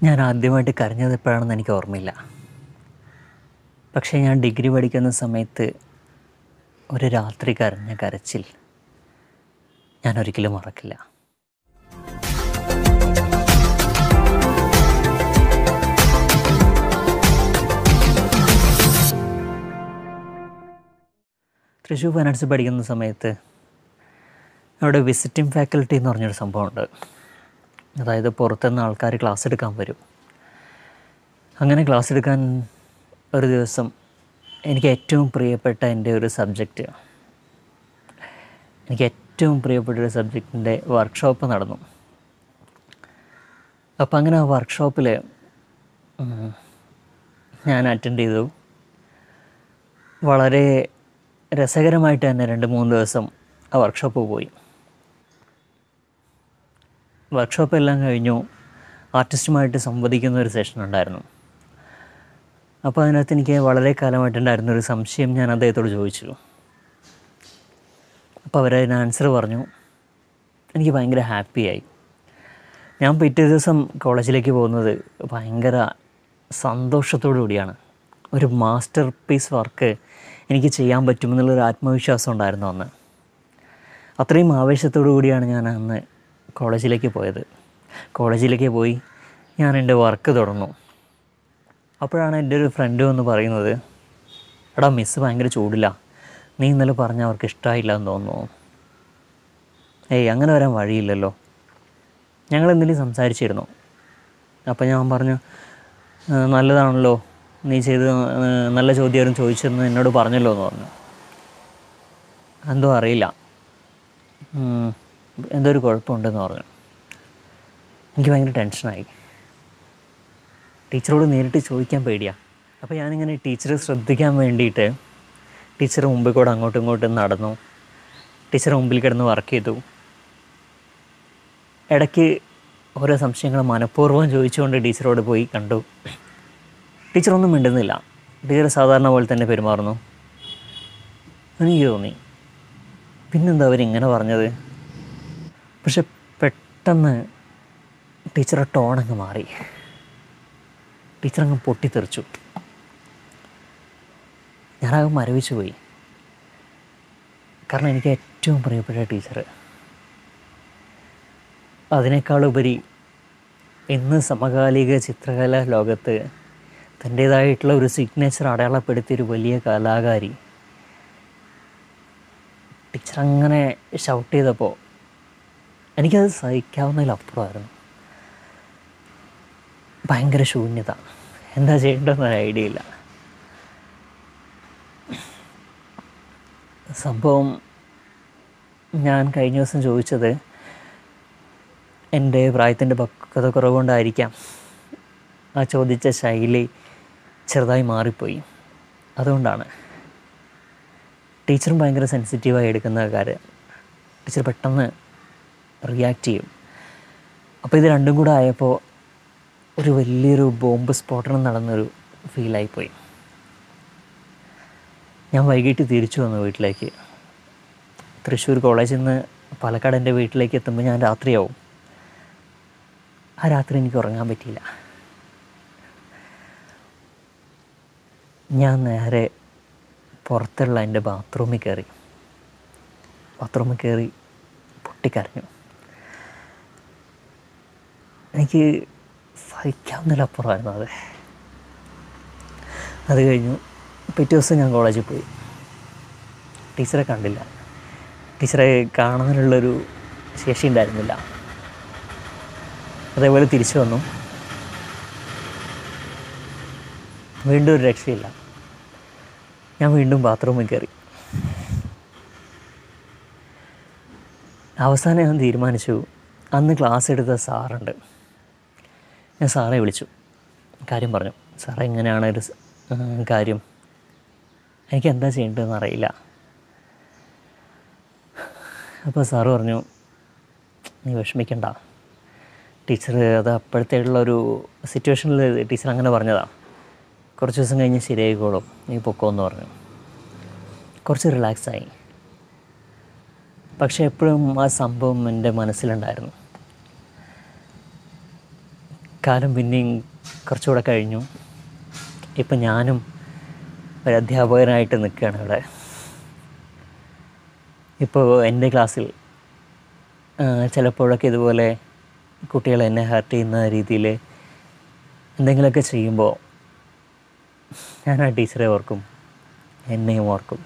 ഞാൻ ആദ്യമായിട്ട് കരഞ്ഞത് എപ്പോഴാണെന്ന് എനിക്ക് ഓർമ്മയില്ല പക്ഷേ ഞാൻ ഡിഗ്രി പഠിക്കുന്ന സമയത്ത് ഒരു രാത്രി കരഞ്ഞ കരച്ചിൽ ഞാൻ ഒരിക്കലും മറക്കില്ല തൃശ്ശൂർ ഫൈനാൻസ് പഠിക്കുന്ന സമയത്ത് അവിടെ വിസിറ്റിംഗ് ഫാക്കൽറ്റി എന്ന് പറഞ്ഞൊരു സംഭവമുണ്ട് അതായത് പുറത്തുനിന്ന് ആൾക്കാർ ക്ലാസ് എടുക്കാൻ വരും അങ്ങനെ ക്ലാസ് എടുക്കാൻ ഒരു ദിവസം എനിക്ക് ഏറ്റവും പ്രിയപ്പെട്ട എൻ്റെ ഒരു സബ്ജക്റ്റ് എനിക്ക് ഏറ്റവും പ്രിയപ്പെട്ട ഒരു സബ്ജക്റ്റിൻ്റെ വർക്ക്ഷോപ്പ് നടന്നു അപ്പോൾ അങ്ങനെ ആ വർക്ക്ഷോപ്പിൽ ഞാൻ അറ്റൻഡ് ചെയ്തു വളരെ രസകരമായിട്ട് തന്നെ രണ്ട് മൂന്ന് ദിവസം ആ വർക്ക്ഷോപ്പ് പോയി വർക്ക്ഷോപ്പ് എല്ലാം കഴിഞ്ഞു ആർട്ടിസ്റ്റുമായിട്ട് സംവദിക്കുന്ന ഒരു സെഷൻ ഉണ്ടായിരുന്നു അപ്പോൾ അതിനകത്ത് എനിക്ക് വളരെ കാലമായിട്ടുണ്ടായിരുന്ന ഒരു സംശയം ഞാൻ അദ്ദേഹത്തോട് ചോദിച്ചു അപ്പോൾ അവരതിന് ആൻസർ പറഞ്ഞു എനിക്ക് ഭയങ്കര ഹാപ്പിയായി ഞാൻ പിറ്റേ ദിവസം കോളേജിലേക്ക് പോകുന്നത് ഭയങ്കര സന്തോഷത്തോടു കൂടിയാണ് ഒരു മാസ്റ്റർ പീസ് വർക്ക് എനിക്ക് ചെയ്യാൻ പറ്റുമെന്നുള്ളൊരു ആത്മവിശ്വാസം ഉണ്ടായിരുന്നു അന്ന് അത്രയും ആവേശത്തോടു കൂടിയാണ് ഞാൻ അന്ന് കോളേജിലേക്ക് പോയത് കോളേജിലേക്ക് പോയി ഞാൻ എൻ്റെ വർക്ക് തുടർന്നു അപ്പോഴാണ് എൻ്റെ ഒരു ഫ്രണ്ട് വന്ന് പറയുന്നത് എടാ മിസ്സ് ഭയങ്കര ചൂടില്ല നീ ഇന്നലെ പറഞ്ഞ അവർക്ക് ഇഷ്ടമായില്ല എന്ന് തോന്നുന്നു ഏയ് അങ്ങനെ വരാൻ വഴിയില്ലല്ലോ ഞങ്ങൾ എന്തെങ്കിലും സംസാരിച്ചിരുന്നു അപ്പോൾ ഞാൻ പറഞ്ഞു "ആ, നല്ലതാണല്ലോ നീ ചെയ്ത് ആ, നല്ല ചോദ്യമായിരുന്നു ചോദിച്ചെന്ന് എന്നോട് പറഞ്ഞല്ലോ എന്ന് പറഞ്ഞു എന്തോ അറിയില്ല ഉം, എന്തോ ഒരു കുഴപ്പമുണ്ടെന്ന് പറഞ്ഞു എനിക്ക് ഭയങ്കര ടെൻഷനായി ടീച്ചറോട് നേരിട്ട് ചോദിക്കാൻ പേടിയാണ് അപ്പോൾ ഞാനിങ്ങനെ ടീച്ചറെ ശ്രദ്ധിക്കാൻ വേണ്ടിയിട്ട് ടീച്ചറെ മുമ്പിൽ കൂടെ അങ്ങോട്ടും ഇങ്ങോട്ടും നടന്നു ടീച്ചറെ മുമ്പിൽ കിടന്ന് വർക്ക് ചെയ്തു ഇടയ്ക്ക് ഓരോ സംശയങ്ങൾ മനഃപൂർവ്വം ചോദിച്ചുകൊണ്ട് ടീച്ചറോട് പോയി കണ്ടു ടീച്ചറൊന്നും മിണ്ടുന്നില്ല ടീച്ചർ സാധാരണ പോലെ തന്നെ പെരുമാറുന്നു എനിക്ക് തോന്നി പിന്നെന്താ അവരിങ്ങനെ പറഞ്ഞത് പക്ഷെ പെട്ടെന്ന് ടീച്ചറുടെ ടോൺ അങ്ങ് മാറി ടീച്ചർ അങ്ങ് പൊട്ടിത്തെറിച്ചു ഞാനാകെ മരവിച്ചു പോയി കാരണം എനിക്ക് ഏറ്റവും പ്രിയപ്പെട്ട ടീച്ചർ അതിനേക്കാളുപരി ഇന്ന് സമകാലിക ചിത്രകലാ ലോകത്ത് തൻ്റേതായിട്ടുള്ള ഒരു സിഗ്നേച്ചർ അടയാളപ്പെടുത്തിയ ഒരു വലിയ കലാകാരി ടീച്ചർ അങ്ങനെ ഷൗട്ട് ചെയ്തപ്പോൾ എനിക്കത് സഹിക്കാവുന്നതിലപ്പുറമായിരുന്നു ഭയങ്കര ശൂന്യത എന്താ ചെയ്യേണ്ടതെന്നൊരു ഐഡിയ ഇല്ല സംഭവം ഞാൻ കഴിഞ്ഞ ദിവസം ചോദിച്ചത് എൻ്റെ പ്രായത്തിൻ്റെ പക്വത കുറവുകൊണ്ടായിരിക്കാം ആ ചോദിച്ച ശൈലി ചെറുതായി മാറിപ്പോയി അതുകൊണ്ടാണ് ടീച്ചറും ഭയങ്കര സെൻസിറ്റീവായി എടുക്കുന്ന കാര്യം ടീച്ചർ പെട്ടെന്ന് റിയാക്ട് ചെയ്യും അപ്പോൾ ഇത് രണ്ടും കൂടെ ആയപ്പോൾ ഒരു വലിയൊരു ബോംബ് സ്ഫോടനം നടന്നൊരു ഫീലായിപ്പോയി ഞാൻ വൈകിട്ട് തിരിച്ചു വന്നു വീട്ടിലേക്ക് തൃശ്ശൂർ കോളേജിൽ നിന്ന് പാലക്കാട് എൻ്റെ വീട്ടിലേക്ക് എത്തുമ്പോൾ ഞാൻ രാത്രിയാവും ആ രാത്രി എനിക്ക് ഉറങ്ങാൻ പറ്റിയില്ല ഞാൻ നേരെ പുറത്തുള്ള എൻ്റെ ബാത്റൂമിൽ കയറി ബാത്റൂമിൽ കയറി പൊട്ടിക്കരഞ്ഞു എനിക്ക് സഹിക്കാവുന്നതിലപ്പുറമായിരുന്നു അത് അത് കഴിഞ്ഞു പിറ്റേ ദിവസം ഞാൻ കോളേജിൽ പോയി ടീച്ചറെ കണ്ടില്ല ടീച്ചറെ കാണുന്നതിനുള്ളൊരു ശേഷി ഉണ്ടായിരുന്നില്ല അതേപോലെ തിരിച്ചു വന്നു വീണ്ടും ഒരു രക്ഷയില്ല ഞാൻ വീണ്ടും ബാത്റൂമിൽ കയറി അവസാനം ഞാൻ തീരുമാനിച്ചു അന്ന് ക്ലാസ് എടുത്ത സാറുണ്ട് ഞാൻ സാറെ വിളിച്ചു കാര്യം പറഞ്ഞു സാറേ ഇങ്ങനെയാണ് ഒരു സ്- ആ, കാര്യം എനിക്ക് എന്താ ചെയ്യേണ്ടതെന്ന് അറിയില്ല അപ്പോൾ സാറ് പറഞ്ഞു നീ വിഷമിക്കണ്ട ടീച്ചർ അത് അപ്പോഴത്തേക്കുള്ള ഒരു സിറ്റുവേഷനിൽ ടീച്ചർ അങ്ങനെ പറഞ്ഞതാണ് കുറച്ച് ദിവസം കഴിഞ്ഞ് ശരിയായിക്കോളും നീ പൊക്കോന്ന് പറഞ്ഞു കുറച്ച് റിലാക്സായി പക്ഷേ എപ്പോഴും ആ സംഭവം എൻ്റെ മനസ്സിലുണ്ടായിരുന്നു കാലം പിന്നെയും കുറച്ചുകൂടെ കഴിഞ്ഞു ഇപ്പം ഞാനും ഒരു അധ്യാപകനായിട്ട് നിൽക്കുകയാണ് ഇവിടെ ഇപ്പോൾ എൻ്റെ ക്ലാസ്സിൽ ആ, ചിലപ്പോഴൊക്കെ ഇതുപോലെ കുട്ടികൾ എന്നെ ഹർട്ട് ചെയ്യുന്ന രീതിയിൽ എന്തെങ്കിലുമൊക്കെ ചെയ്യുമ്പോൾ ഞാൻ ആ ടീച്ചറെ ഓർക്കും എന്നെയും ഓർക്കും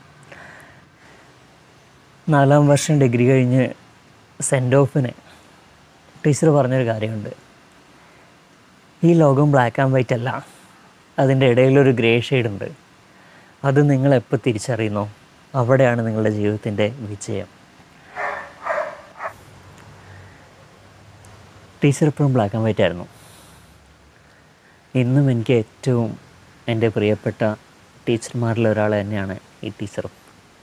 നാലാം വർഷം ഡിഗ്രി കഴിഞ്ഞ് സെൻഡ് ഓഫിന് ടീച്ചർ പറഞ്ഞൊരു കാര്യമുണ്ട് ഈ ലോകം ബ്ലാക്ക് ആൻഡ് വൈറ്റ് അല്ല അതിൻ്റെ ഇടയിലൊരു ഗ്രേ ഷെയ്ഡ് ഉണ്ട് അത് നിങ്ങൾ എപ്പോൾ തിരിച്ചറിയുന്നോ അവിടെയാണ് നിങ്ങളുടെ ജീവിതത്തിൻ്റെ വിജയം ടീച്ചർ എപ്പോഴും ബ്ലാക്ക് ആൻഡ് വൈറ്റ് ആയിരുന്നു ഇന്നും എനിക്ക് ഏറ്റവും എൻ്റെ പ്രിയപ്പെട്ട ടീച്ചർമാരിൽ ഒരാൾ തന്നെയാണ് ഈ ടീച്ചറും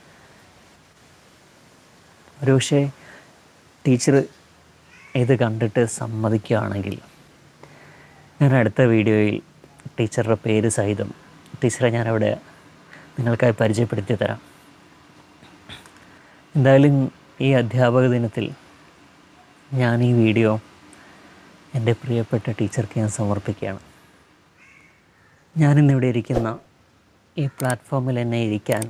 ഒരുപക്ഷെ ടീച്ചർ ഇത് കണ്ടിട്ട് സമ്മതിക്കുകയാണെങ്കിൽ ഞാൻ അടുത്ത വീഡിയോയിൽ ടീച്ചറുടെ പേര് സഹിതം ടീച്ചറെ ഞാനവിടെ നിങ്ങൾക്കായി പരിചയപ്പെടുത്തി തരാം എന്തായാലും ഈ അധ്യാപക ദിനത്തിൽ ഞാൻ ഈ വീഡിയോ എൻ്റെ പ്രിയപ്പെട്ട ടീച്ചർക്ക് ഞാൻ സമർപ്പിക്കുകയാണ് ഞാനിന്നിവിടെ ഇരിക്കുന്ന ഈ പ്ലാറ്റ്ഫോമിൽ എന്നെ ഇരിക്കാൻ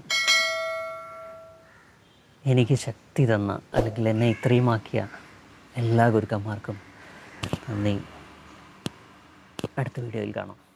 എനിക്ക് ശക്തി തന്ന അല്ലെങ്കിൽ എന്നെ ഇത്രയുമാക്കിയ എല്ലാ ഗുരുക്കന്മാർക്കും നന്ദി അടുത്ത വീഡിയോയിൽ കാണാം